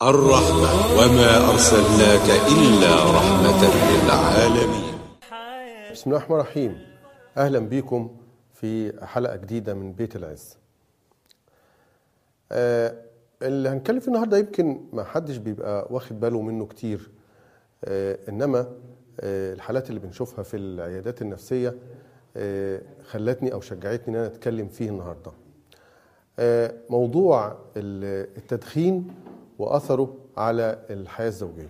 الرحمة وما أرسلناك إلا رحمة للعالمين بسم الله الرحمن الرحيم اهلا بيكم في حلقه جديده من بيت العز آه اللي هنتكلم فيه النهارده يمكن ما حدش بيبقى واخد باله منه كتير آه انما آه الحالات اللي بنشوفها في العيادات النفسيه آه خلتني او شجعتني ان انا اتكلم فيه النهارده آه موضوع ال- التدخين واثره على الحياه الزوجيه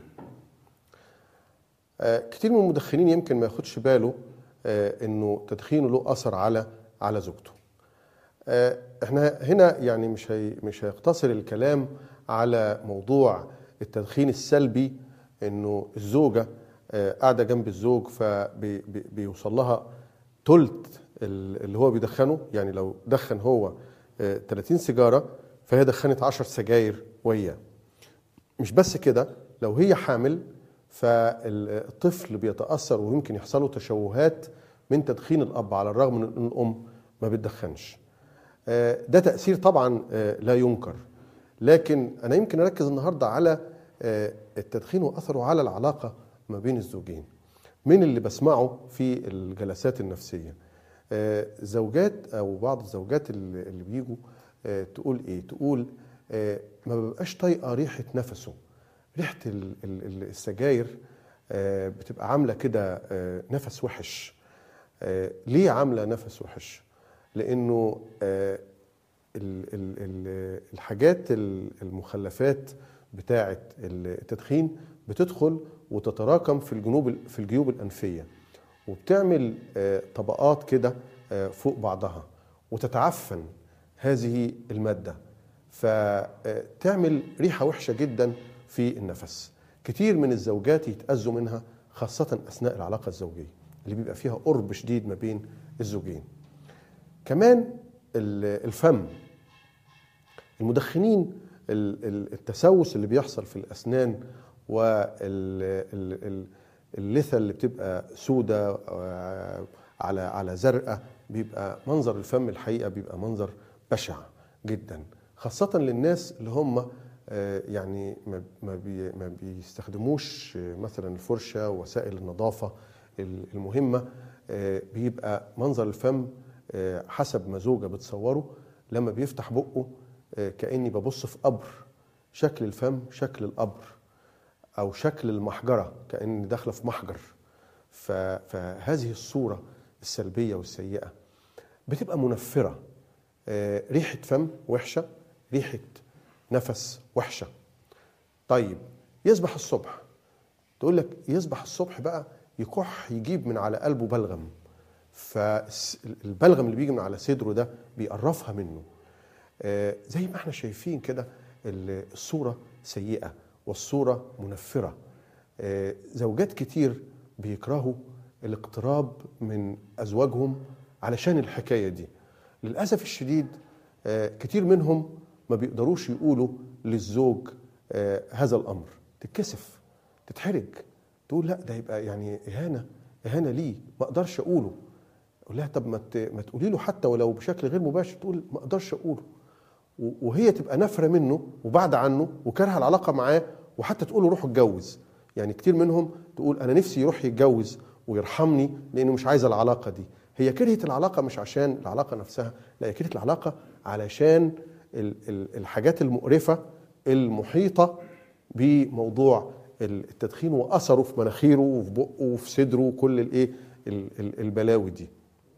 آه، كتير من المدخنين يمكن ما ياخدش باله آه، انه تدخينه له اثر على على زوجته. آه، احنا هنا يعني مش هي مش هيقتصر الكلام على موضوع التدخين السلبي انه الزوجه آه، قاعده جنب الزوج فبيوصل لها تلت ال- اللي هو بيدخنه يعني لو دخن هو آه، 30 سيجاره فهي دخنت 10 سجاير وياه. مش بس كده لو هي حامل فالطفل بيتاثر ويمكن يحصل له تشوهات من تدخين الاب على الرغم من ان الام ما بتدخنش. آه، ده تاثير طبعا آه، لا ينكر لكن انا يمكن اركز النهارده على آه، التدخين واثره على العلاقه ما بين الزوجين. من اللي بسمعه في الجلسات النفسيه آه، زوجات او بعض الزوجات اللي اللي بيجوا آه، تقول ايه؟ تقول آه، ما ببقاش طايقه ريحه نفسه ريحه ال- ال- ال- السجاير آه، بتبقى عامله كده آه، نفس وحش آه، ليه عامله نفس وحش لانه آه، ال- ال- ال- الحاجات ال- المخلفات بتاعه التدخين بتدخل وتتراكم في الجنوب في الجيوب الانفيه وبتعمل آه، طبقات كده آه، فوق بعضها وتتعفن هذه الماده فتعمل ريحه وحشه جدا في النفس كتير من الزوجات يتاذوا منها خاصه اثناء العلاقه الزوجيه اللي بيبقى فيها قرب شديد ما بين الزوجين كمان ال- الفم المدخنين ال- ال- التسوس اللي بيحصل في الاسنان واللثه اللي بتبقى سودة آه، على على زرقاء بيبقى منظر الفم الحقيقه بيبقى منظر بشع جدا خاصه للناس اللي هم آه، يعني ما ما بي- ما بيستخدموش آه، مثلا الفرشه وسائل النظافه ال- المهمه آه، بيبقى منظر الفم آه، حسب ما زوجه بتصوره لما بيفتح بقه آه، كاني ببص في قبر شكل الفم شكل القبر او شكل المحجره كاني داخله في محجر ف- فهذه الصوره السلبيه والسيئه بتبقى منفره آه، ريحه فم وحشه ريحه نفس وحشه طيب يصبح الصبح تقول لك يصبح الصبح بقى يكح يجيب من على قلبه بلغم فالبلغم اللي بيجي من على صدره ده بيقرفها منه آه، زي ما احنا شايفين كده ال- الصورة سيئة والصورة منفرة آه، زوجات كتير بيكرهوا الاقتراب من أزواجهم علشان الحكاية دي للأسف الشديد آه، كتير منهم ما بيقدروش يقولوا للزوج آه، هذا الأمر تتكسف تتحرج تقول لا ده يبقى يعني إهانة إهانة ليه ما أقدرش أقوله أقول لها طب ما ت- ما تقولي له حتى ولو بشكل غير مباشر تقول ما أقدرش أقوله و- وهي تبقى نافره منه وبعد عنه وكارهه العلاقه معاه وحتى تقول له روح اتجوز يعني كتير منهم تقول انا نفسي يروح يتجوز ويرحمني لانه مش عايزه العلاقه دي هي كرهت العلاقه مش عشان العلاقه نفسها لا هي كرهت العلاقه علشان ال- ال- الحاجات المقرفه المحيطه بموضوع ال- التدخين واثره في مناخيره وفي بقه وفي صدره وكل الايه ال- ال- البلاوي دي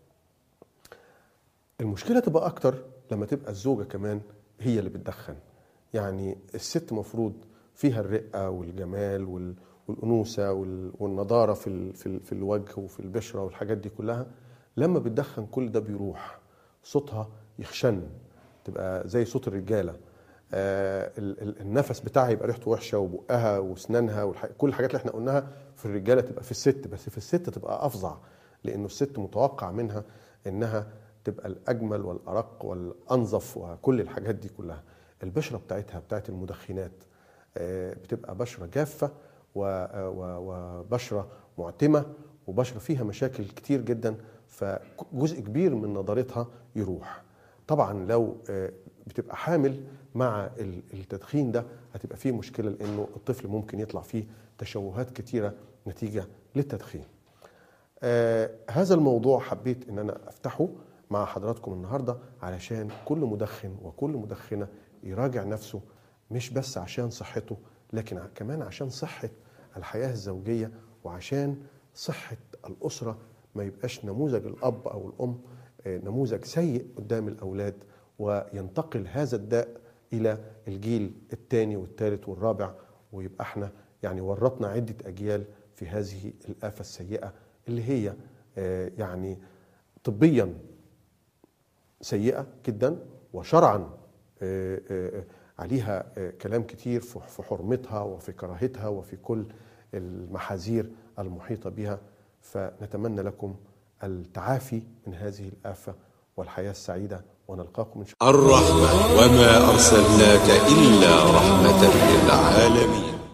المشكله تبقى اكتر لما تبقى الزوجه كمان هي اللي بتدخن يعني الست مفروض فيها الرقه والجمال وال- والانوثه وال- والنضاره في ال- في ال- في الوجه وفي البشره والحاجات دي كلها لما بتدخن كل ده بيروح صوتها يخشن تبقى زي صوت الرجاله آه ال- ال- النفس بتاعها يبقى ريحته وحشه وبقها واسنانها والح... كل الحاجات اللي احنا قلناها في الرجاله تبقى في الست بس في الست تبقى افظع لانه الست متوقع منها انها تبقى الاجمل والارق والانظف وكل الحاجات دي كلها البشره بتاعتها بتاعت المدخنات آه، بتبقى بشره جافه و- و- وبشره معتمه وبشره فيها مشاكل كتير جدا فجزء كبير من نضارتها يروح طبعا لو آه، بتبقى حامل مع التدخين ده هتبقى فيه مشكله لانه الطفل ممكن يطلع فيه تشوهات كتيره نتيجه للتدخين. آه هذا الموضوع حبيت ان انا افتحه مع حضراتكم النهارده علشان كل مدخن وكل مدخنه يراجع نفسه مش بس عشان صحته لكن كمان عشان صحه الحياه الزوجيه وعشان صحه الاسره ما يبقاش نموذج الاب او الام نموذج سيء قدام الاولاد وينتقل هذا الداء الى الجيل الثاني والثالث والرابع ويبقى احنا يعني ورطنا عده اجيال في هذه الافه السيئه اللي هي يعني طبيا سيئه جدا وشرعا عليها كلام كتير في حرمتها وفي كراهتها وفي كل المحاذير المحيطه بها فنتمنى لكم التعافي من هذه الآفة والحياة السعيدة ونلقاكم إن شاء الله الرحمة وما أرسلناك إلا رحمة للعالمين